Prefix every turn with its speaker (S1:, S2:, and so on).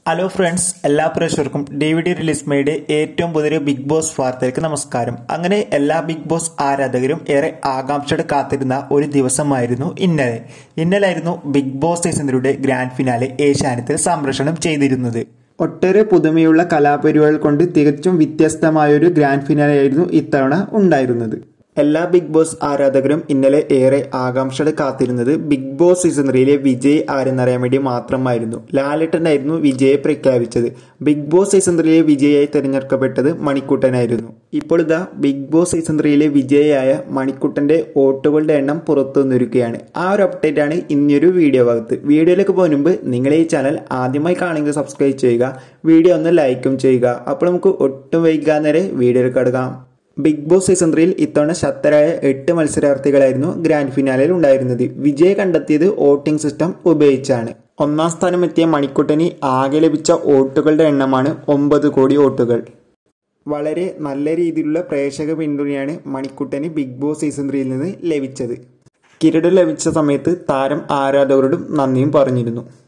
S1: hello friends എല്ലാ പ്രേക്ഷകർക്കും D V D release മേയുടെ ഏറ്റവും പുതിയ ബിഗ് ബോസ് വാർത്തയിലേക്ക് നമസ്കാരം അങ്ങനെ എല്ലാ ബിഗ് ബോസ് ആരാധകരും ഏറെ ആകാംക്ഷയോടെ കാത്തിരുന്ന ഒരു ദിവസമായിരുന്നു ഇന്നലെ ഇന്നലായിരുന്നു ബിഗ് ബോസ് സീസണിലൂടെ ഗ്രാൻഡ് ഫിനാലെ ഏഷ്യാനെത്തിൽ സംപ്രേഷണം ചെയ്തിരുന്നത് ഒട്ടേറെ പുതുമയുള്ള കലാപരിപാടികൾ കൊണ്ട് തികച്ചും വ്യത്യസ്തമായ ഒരു ഗ്രാൻഡ് ഫിനാലെയായിരുന്നു ഇത്തവണ ഉണ്ടായിരുന്നത് എല്ലാ ബിഗ് ബോസ് ആരാധകരും ഇന്നലെ ഏറെ ആകാംക്ഷയോടെ കാത്തിരുന്നത് ബിഗ് ബോസ് സീസൺ ത്രീയിലെ വിജയ് ആരെന്നറിയാൻ വേണ്ടി മാത്രമായിരുന്നു ലാലേട്ടനായിരുന്നു വിജയെ പ്രഖ്യാപിച്ചത് ബിഗ് ബോസ് സീസൺ ത്രീയിലെ വിജയായി തിരഞ്ഞെടുക്കപ്പെട്ടത് മണിക്കുട്ടനായിരുന്നു ഇപ്പോൾ ഇതാ ബിഗ് ബോസ് സീസൺ ത്രീയിലെ വിജയായ മണിക്കുട്ടന്റെ വോട്ടുകളുടെ എണ്ണം പുറത്തു വന്നിരിക്കുകയാണ് ആ ഒരു അപ്ഡേറ്റ് ആണ് ഇനിയൊരു വീഡിയോ ഭാഗത്ത് വീഡിയോയിലേക്ക് പോകുന്ന മുമ്പ് നിങ്ങൾ ഈ ചാനൽ ആദ്യമായി കാണുമെങ്കിൽ സബ്സ്ക്രൈബ് ചെയ്യുക വീഡിയോ ഒന്ന് ലൈക്കും ചെയ്യുക അപ്പോൾ നമുക്ക് ഒട്ടും വൈകാൻ നേരെ വീഡിയോയിൽ കടക്കാം ബിഗ് ബോസ് സീസൺ ത്രീയിൽ ഇത്തവണ ശക്തരായ എട്ട് മത്സരാർത്ഥികളായിരുന്നു ഗ്രാൻഡ് ഫിനാലയിൽ ഉണ്ടായിരുന്നത് വിജയ് കണ്ടെത്തിയത് വോട്ടിംഗ് സിസ്റ്റം ഉപയോഗിച്ചാണ് ഒന്നാം സ്ഥാനമെത്തിയ മണിക്കുട്ടന് ആകെ ലഭിച്ച വോട്ടുകളുടെ എണ്ണമാണ് ഒമ്പത് കോടി വോട്ടുകൾ വളരെ നല്ല രീതിയിലുള്ള പ്രേക്ഷക പിന്തുണയാണ് മണിക്കുട്ടന് ബിഗ് ബോസ് സീസൺ ത്രീയിൽ നിന്ന് ലഭിച്ചത് കിരീടം ലഭിച്ച സമയത്ത് താരം ആരാധകരോടും നന്ദിയും പറഞ്ഞിരുന്നു